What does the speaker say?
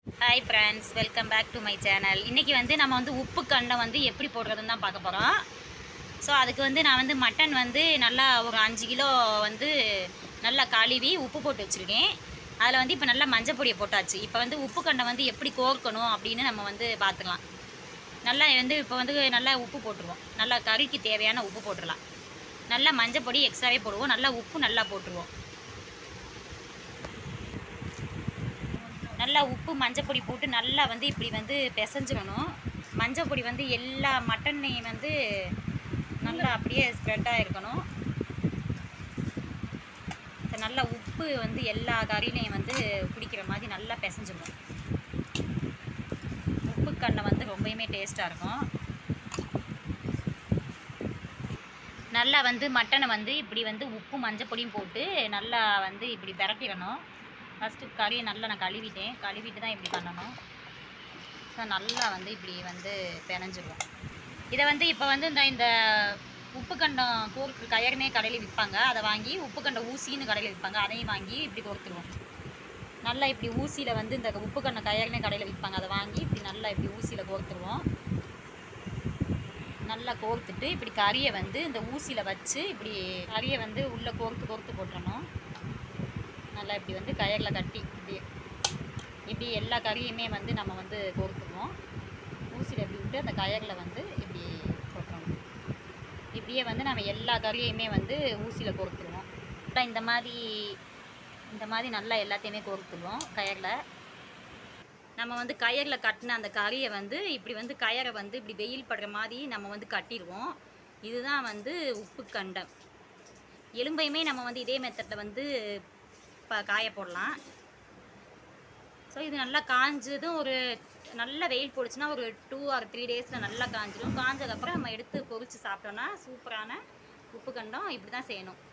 hi friends welcome back to my channel இன்றைக்கி வந்து நம்ம வந்து உப்பு கண்டம் வந்து எப்படி போடுறதுன்னு தான் பார்க்க போகிறோம் ஸோ அதுக்கு வந்து நான் வந்து மட்டன் வந்து நல்லா ஒரு அஞ்சு கிலோ வந்து நல்லா கழுவி உப்பு போட்டு வச்சுருக்கேன் அதில் வந்து இப்போ நல்லா மஞ்சள் பொடியை போட்டாச்சு இப்போ வந்து உப்பு கண்டம் வந்து எப்படி கோர்க்கணும் அப்படின்னு நம்ம வந்து பார்த்துக்கலாம் நல்லா வந்து இப்போ வந்து நல்லா உப்பு போட்டுருவோம் நல்லா கறிக்கு தேவையான உப்பு போட்டுடலாம் நல்லா மஞ்சள் பொடி எக்ஸ்ட்ராவே போடுவோம் நல்லா உப்பு நல்லா போட்டுருவோம் நல்லா உப்பு மஞ்சள் பொடி போட்டு நல்லா வந்து இப்படி வந்து பிசைஞ்சிடணும் மஞ்சள் பொடி வந்து எல்லா மட்டன்னையும் வந்து நல்லா அப்படியே ஸ்ப்ரெட்டாக இருக்கணும் இப்ப நல்லா உப்பு வந்து எல்லா கறியிலையும் வந்து பிடிக்கிற மாதிரி நல்லா பிசைஞ்சிடணும் உப்பு கண்ணை வந்து ரொம்பவுமே டேஸ்ட்டாக இருக்கும் நல்லா வந்து மட்டனை வந்து இப்படி வந்து உப்பு மஞ்சள் பொடியும் போட்டு நல்லா வந்து இப்படி பிரட்டிடணும் ஃபஸ்ட்டு கறியை நல்லா நான் கழுவிட்டேன் கழுவிட்டு தான் இப்படி பண்ணணும் ஸோ நல்லா வந்து இப்படி வந்து பிணைஞ்சிருவோம் இதை வந்து இப்போ வந்து இந்த இந்த உப்பு கண்டம் கோர்க்கு கயறுனே கடையில் விற்பாங்க அதை வாங்கி உப்பு கண்டம் ஊசின்னு கடையில் விற்பாங்க அதையும் வாங்கி இப்படி கோர்த்துருவோம் நல்லா இப்படி ஊசியில் வந்து இந்த உப்பு கண்டம் கயறுனே கடையில் விற்பாங்க அதை வாங்கி இப்படி நல்லா இப்படி ஊசியில் கோர்த்துருவோம் நல்லா கோர்த்துட்டு இப்படி கறியை வந்து இந்த ஊசியில் வச்சு இப்படி கறியை வந்து உள்ளே கோர்த்து கோர்த்து போட்டுறணும் நல்லா இப்படி வந்து கயரில் கட்டி இப்படி இப்படி எல்லா கறியுமே வந்து நம்ம வந்து கோர்த்துக்குவோம் ஊசியில் இப்படி விட்டு அந்த கயரில் வந்து இப்படி போட்டுறணும் இப்படியே வந்து நம்ம எல்லா கறியுமே வந்து ஊசியில் கோர்த்துருவோம் நல்லா இந்த மாதிரி இந்த மாதிரி நல்லா எல்லாத்தையுமே கோர்த்துருவோம் கயரில் நம்ம வந்து கயரில் கட்டின அந்த கறியை வந்து இப்படி வந்து கயரை வந்து இப்படி வெயில் படுற மாதிரி நம்ம வந்து கட்டிடுவோம் இதுதான் வந்து உப்பு கண்டம் எலும்பையுமே நம்ம வந்து இதே மெத்தடில் வந்து ப காய போடலாம் ஸோ இது நல்லா காஞ்சதும் ஒரு நல்ல வெயில் போடுச்சுன்னா ஒரு டூ ஆர் த்ரீ டேஸில் நல்லா காஞ்சிடும் காஞ்சதுக்கப்புறம் நம்ம எடுத்து பொரிச்சு சாப்பிட்டோன்னா சூப்பரான உப்பு கண்டம் இப்படி தான் செய்யணும்